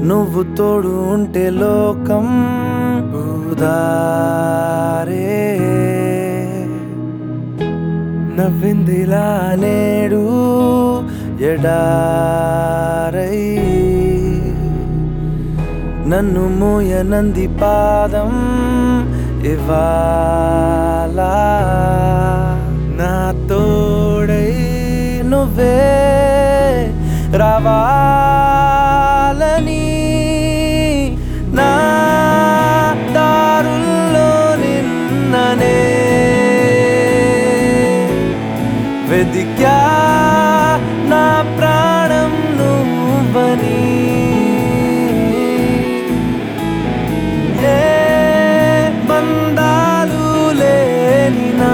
నువ్వు తోడు ఉంటే లోకం ఊదారే నవ్విందిలా నేడు ఎడారై నన్ను మోయనంది పాదం ఇవాళ నా తోడై నువ్వే రావాలని నా దారుల్లో నిన్ననే వెదిక్యా నా ప్రాణం నువ్వని ఏ బంధాలు లేని నా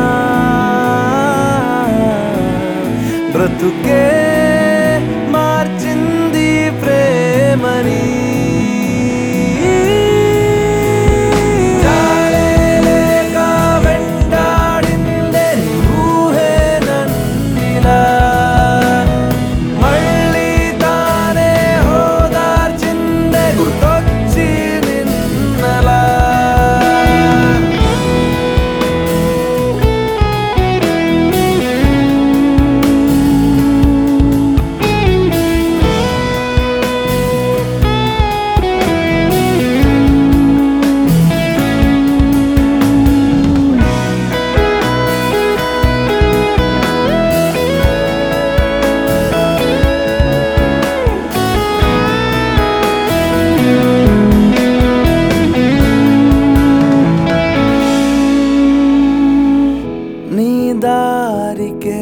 బ్రతుకే మార్చింది ప్రేమని జాలే లేక వెంటాడిందే నీ ఊహే నన్నిలా మళ్ళీ తానే హోదార్చిందే గుర్తొచ్చి నిన్నలా నీ దారికే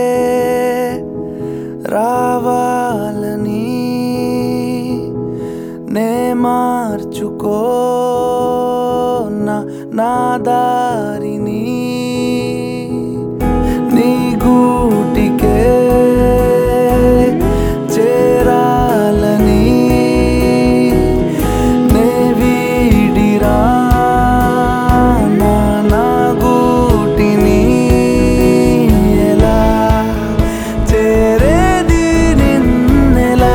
రావాలని నే మార్చుకో నా దారిని నీ గూటికే చేరాలని నే వీడిరా నా నా గూటిని ఎలా చేరేది నిన్నెలా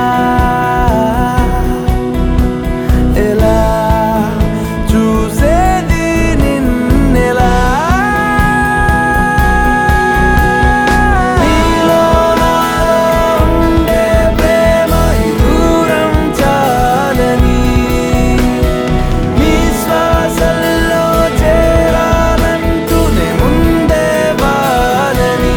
ఎలా చూసేది నిన్నెలా నీలో నాలో ఉండే ప్రేమ ఈ దూరం చాలని నీ శ్వాసల్లో చేరాలంటూనే ముందే వాలని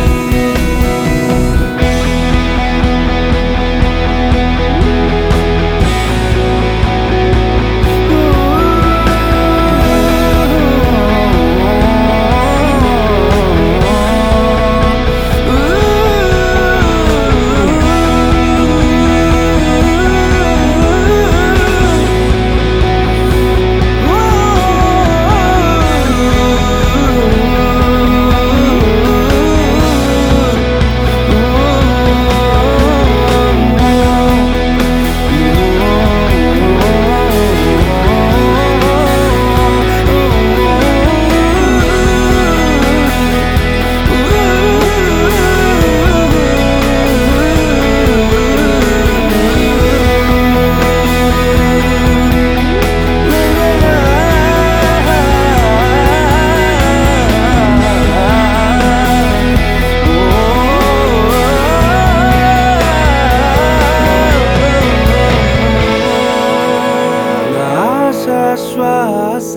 ఆశ శ్వాస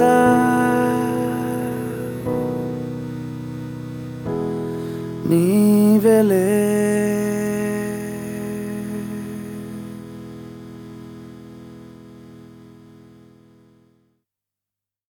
నీవెలే